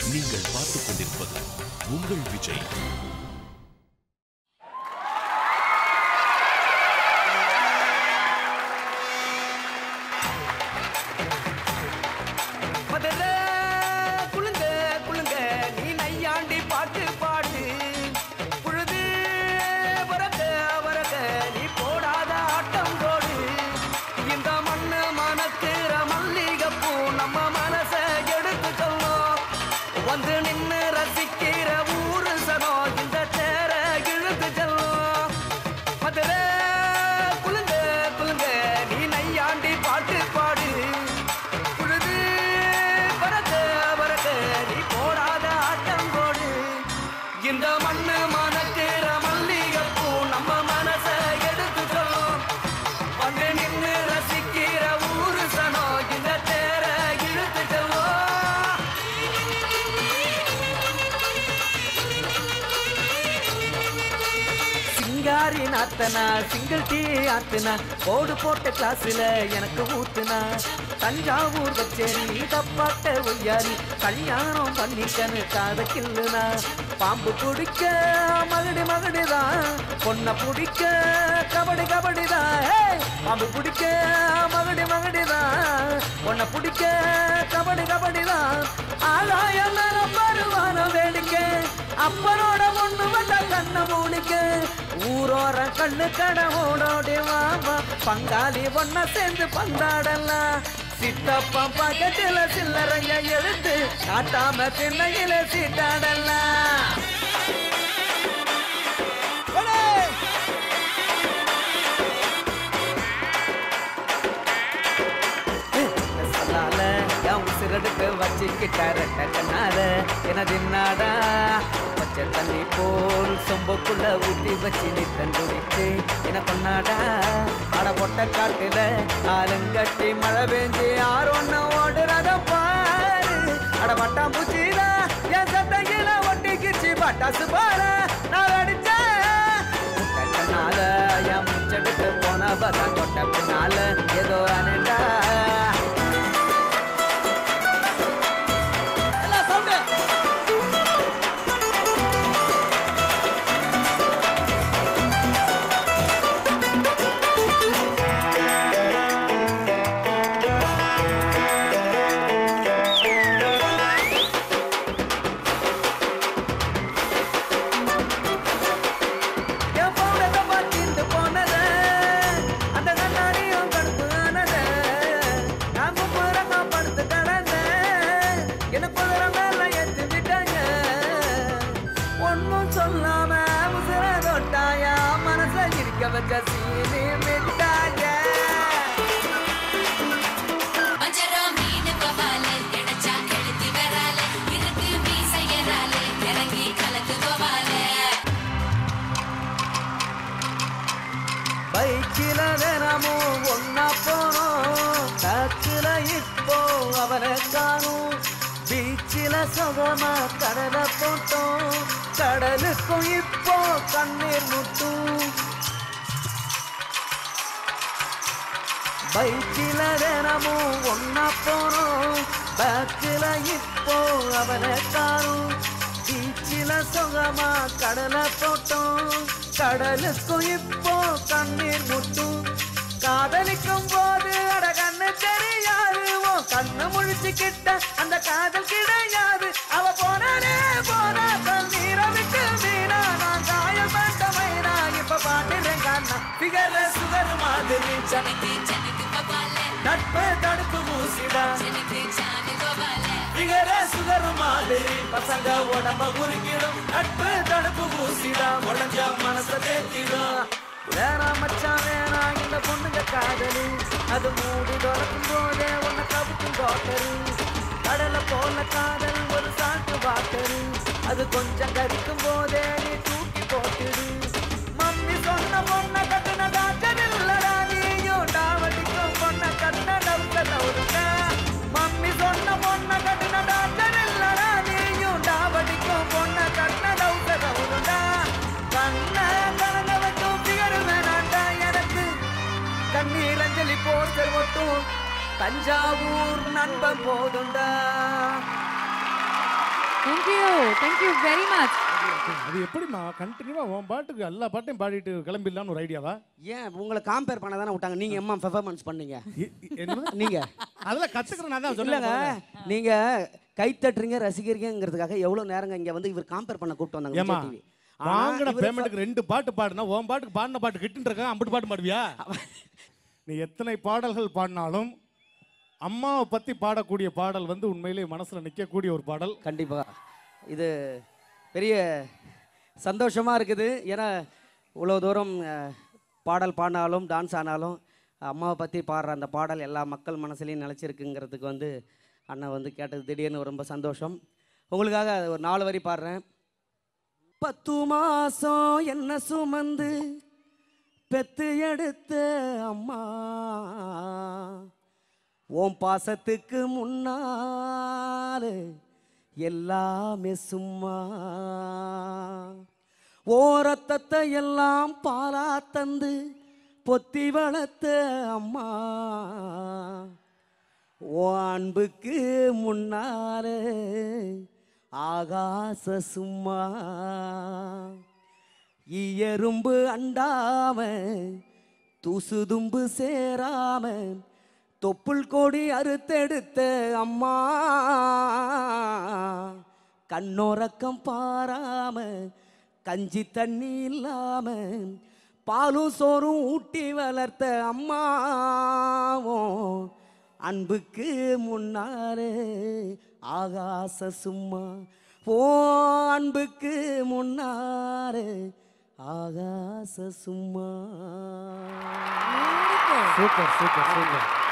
நீங்கள் பார்த்துக் கொண்டிருப்பது உங்கள் விஜய் மதுரை குளுங்க குளுங்க நீ நையாண்டி பாட்டு பாடு புழுது வரக வரக நீ போடாத ஆட்டம் போடு இந்த மண்ணு மனக்குற மல்லிகைப்பூ நம்ம மனச எடுத்து சொல்லும் வந்து நின்னு ரசிக்கிற ஊரு சனம் இந்த சேர இழுத்து செல்லும் மதுரை குளுங்க குளுங்க நீ நையாண்டி பாட்டு பாடு புழுது பறக்க பறக்க நீ போடாத ஆட்டம் போடு இந்த மண்ணு மனக்கிற மல்லிகைப்பூ நம்ம மனச எடுத்து சொல்லும் வந்து நின்று ரசிக்கிற ஊரு சனம் இந்த தேர இழுத்து செல்லும் சிங்காரி நாத்தனா சிங்கிள் டீ ஆத்துனா போடு போட்ட கிளாஸ்ல எனக்கு ஊத்துனா தஞ்சாவூர் கச்சேரி தப்பாட்ட ஒய்யாரி கல்யாணம் பண்ணிக்கனு காத கில்லுனா பாம்பு பிடிக்க மகடி மகடிதான் பொண்ண பிடிக்க கபடி கபடிதான் ஹே! பாம்பு பிடிக்க மகடி மகடிதான் பொண்ண பிடிக்க கபடி கபடிதான் ஆகாயம் பருவான வேடிக்கை அப்பனோட ஒண்ணு வந்த கண்ண மூடிக்க ஊரோர கண்ணு கடை ஓடோடி வாமா பங்காளி ஒன்ன சேர்ந்து பந்தாடலாம் சித்தப்பா பக்கத்துல சில்லறைய எழுத்து காட்டாம திண்ணையில சீட்டாடலாம் சொல்லால என் உசிரெடுத்து வச்சுக்கிட்டார கண்ணால எனது நாடா பச்சை தண்ணி போல் சொம்புக்குள்ள ஊத்தி வச்சு நீ தண்டுடிச்சு என கொண்டாடா அட பொட்ட காட்டுல ஆளுங்கட்டி மழை பெஞ்சு ஆரோன்னு ஓடுறத பாரு அட பட்டாம்பூச்சிடா என் சட்டையில ஒட்டிக்கிச்சு பட்டாசு பாரு நான் அடிச்சேன் முட்டை கண்ணால என் முச்செடுத்து போன பதான் கொட்ட பின்னால ஏதோ அனடா என் பவுடத்தை மாத்திட்டு போனது அந்த கண்ணாடியும் கடுப்பு ஆனது நான் குப்புறங்க படுத்து கிடந்தேன் என்ன குதிரை மேல ஏத்தி விட்டாங்க ஒன்னும் சொல்லாம உசுர தொட்டாயா மனச இருக்க வச்ச சீனி விட்டாங்க வஞ்சரம் மீன் வவால கிடைச்சா கெளுத்தி வரால இருக்கு மீசையரால இறங்கி கலக்கு கோவால பைக்கில தினமும் ஒன்னா போனோம் காத்துல இப்போ அவரை காணும் பீச்சில சுகமா கடலை போட்டோம் கடலுக்கும் இப்போ கண்ணீர் முட்டும் பைக்கில தினமும் ஒன்னா போனோம் பேக்கில இப்போ அவனை காணும் பீச்சில சுகமா கடலை போட்டோம் கடலுக்கும் இப்போ கண்ணீர் முட்டும் காதலிக்கும் போது அட கண்ணு தெரியாது உன் கண்ணு முழிச்சுக்கிட்ட அந்த காதல் கிடையாது அவ போனானே போனா தண்ணீரை விட்டு மீனா நான் காயப்பட்ட மைனா இப்ப பாட்டுறேன் கண்ணா பிகர சுகர் மாதிரி சன எனக்கு ஜனக்கு வவால நட்பு தடுப்பு மூசிடா எனக்கு ஜானு கோவால பிகர சுகர் மாதிரி பசங்க உடம்ப உருக்கிடும் நட்பு தடுப்பு ஊசிடா உடஞ்ச மனச தேத்திடும் வேணா மச்சான் வேணா இந்த பொண்ணுங்க காதலி அது மூடி தொடக்கும் போதே உன்னை கவுக்கும் கோட்டரு கடலை போல காதல் ஒரு சாட்டு வாட்டரு அது கொஞ்சம் கரிக்கும் போதே நீ தூக்கி போட்டுடு மம்மி சொன்ன பொண்ண கட்டுன டாக்டர் இல்லடா நீயும் டாவடிக்கும் பொண்ண கட்டுன டவுக்க தவுருங்க மம்மி சொன்ன பொண்ண கட்டுன டாக்டர் இல்லடா நீயும் டாவடிக்கும் பொண்ண கட்டுன டவுக்க தவுருங்க கண்ண கலங்க வைக்கும் பிகரு வேணாண்டா எனக்கு கண்ணீர் அஞ்சலி போஸ்டர் ஒட்டும் தஞ்சாவூர் நண்பன் போதுண்டா தேங்க்யூ தேங்க்யூ வெரி மச் அது எப்படிம்மா கண்டினியூவா உன் பாட்டுக்கு எல்லா பாட்டையும் பாடிட்டு கிளம்பிடலாம்னு ஒரு ஐடியாவா ஏன் உங்களை காம்பேர் பண்ண தானே விட்டாங்க நீங்க எம்மா பெர்ஃபார்மன்ஸ் பண்ணீங்க இ- இ- என்ன நீங்க அதெல்லாம் கத்துக்கிறேன் நான் தான் இல்லைங்க சொல்லுங்க நீங்க கை தட்டுறீங்க ரசிக்கிறீங்கிறதுக்காக எவ்வளவு நேரங்க இங்க வந்து இவர் காம்பேர் பண்ண கூப்பிட்டு வந்தாங்க ஏமா விஜய் டிவி ஆனா வாங்கின இவரு பேமெண்ட்டுக்கு ரெண்டு பாட்டு பாடுனா உன் பாட்டுக்கு பாடின பாட்டு கிட்டுன்னு இருக்கான் அம்பிட்டு பாட்டு பாடுவியா நீ எத்தனை பாடல்கள் பாடினாலும் அம்மாவை பத்தி பாடக்கூடிய பாடல் வந்து உண்மையிலேயே மனசுல நிக்கக்கூடிய ஒரு பாடல் கண்டிப்பா இது பெரிய சந்தோஷமா இருக்குது ஏன்னா இவ்வளோ தூரம் அஹ், பாடல் பாடினாலும் டான்ஸ் ஆனாலும் அம்மாவை பற்றி பாடுற அந்த பாடல் எல்லா மக்கள் மனசுலையும் நிலச்சிருக்குங்கிறதுக்கு வந்து அண்ணன் வந்து கேட்டது திடீர்னு ரொம்ப சந்தோஷம் உங்களுக்காக ஒரு நாலு வரி பாடுறேன் பத்து மாசம் என்ன சுமந்து பெத்து எடுத்த அம்மா உன் பாசத்துக்கு முன்னால எல்லாமே சும்மா ஓரத்தத்தை எல்லாம் பாலா தந்து பொத்தி வளர்த்த அம்மா உன் அன்புக்கு முன்னால ஆகாச சும்மா ஈயரும்பு அண்டாம தூசு தும்பு சேராம தொப்புள் கொடி அறுத்தெடுத்த அம்மா கண்ணோரக்கம் பாராம கஞ்சி தண்ணி இல்லாம பாலும் சோறும் ஊட்டி வளர்த்த அம்மாவும் அன்புக்கு முன்னாலே ஆகாச சும்மா ஓ அன்புக்கு முன்னாலே ஆகாச சும்மா சூப்பர் சூப்பர் சூப்பர்